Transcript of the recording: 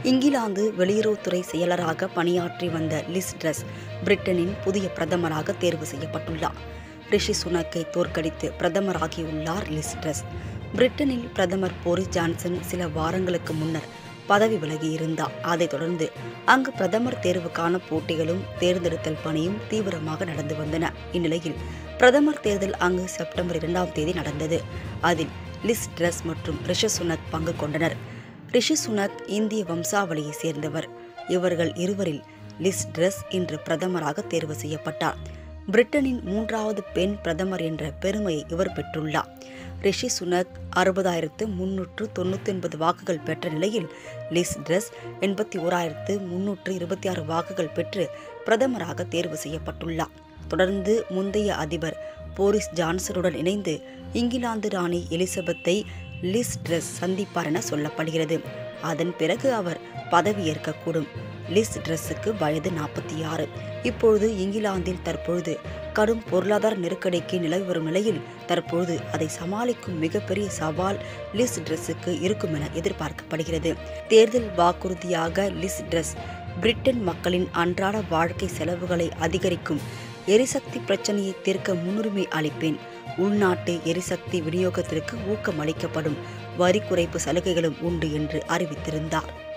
இங்கிலாந்து வெளியுறவுத்துறை செயலராக பணியாற்றி வந்த லிஸ் ட்ரஸ் பிரிட்டனின் புதிய பிரதமராக தேர்வு செய்யப்பட்டுள்ளார் ரிஷி சுனக்கை தோற்கடித்து பிரதமராகியுள்ளார் லிஸ் ட்ரஸ் பிரிட்டனில் பிரதமர் போரிஸ் ஜான்சன் சில வாரங்களுக்கு முன்னர் பதவி விலகியிருந்தார் அதைத் தொடர்ந்து அங்கு பிரதமர் தேர்வுக்கான போட்டிகளும் தேர்ந்தெடுத்தல் பணியும் தீவிரமாக நடந்து வந்தன இந்நிலையில் பிரதமர் தேர்தல் அங்கு செப்டம்பர் இரண்டாம் தேதி நடந்தது அதில் லிஸ் ட்ரஸ் மற்றும் ரிஷி சுனக் பங்கு கொண்டனர் ரிஷி சுனக் இந்திய வம்சாவளியை சேர்ந்தவர் இவர்கள் இருவரில் லிஸ் ட்ரஸ் இன்று பிரதமராக தேர்வு செய்யப்பட்டார் பிரிட்டனின் மூன்றாவது பெண் பிரதமர் என்ற பெருமையை இவர் பெற்றுள்ளார் ரிஷி சுனக் அறுபதாயிரத்து முன்னூற்று தொண்ணூற்றி ஒன்பது வாக்குகள் பெற்ற நிலையில் லிஸ் ட்ரஸ் எண்பத்தி ஓராயிரத்து முன்னூற்று இருபத்தி ஆறு வாக்குகள் பெற்று பிரதமராக தேர்வு செய்யப்பட்டுள்ளார் தொடர்ந்து முந்தைய அதிபர் போரிஸ் ஜான்சனுடன் இணைந்து இங்கிலாந்து ராணி எலிசபெத்தை லிஸ் ட்ரெஸ் சந்திப்பார் என சொல்லப்படுகிறது அதன் பிறகு அவர் பதவியேற்கக்கூடும் லிஸ் ட்ரெஸ்ஸுக்கு வயது நாற்பத்தி ஆறு இப்பொழுது இங்கிலாந்தில் தற்பொழுது கடும் பொருளாதார நெருக்கடிக்கு நிலவி வரும் நிலையில் தற்பொழுது அதை சமாளிக்கும் மிகப்பெரிய சவால் லிஸ் ட்ரெஸ்ஸுக்கு இருக்கும் என எதிர்பார்க்கப்படுகிறது தேர்தல் வாக்குறுதியாக லிஸ் ட்ரெஸ் பிரிட்டன் மக்களின் அன்றாட வாழ்க்கை செலவுகளை அதிகரிக்கும் எரிசக்தி பிரச்சனையை தீர்க்க முன்னுரிமை அளிப்பேன் உள்நாட்டு எரிசக்தி விநியோகத்திற்கு ஊக்கம் அளிக்கப்படும் வரி குறைப்பு சலுகைகளும் உண்டு என்று அறிவித்திருந்தார்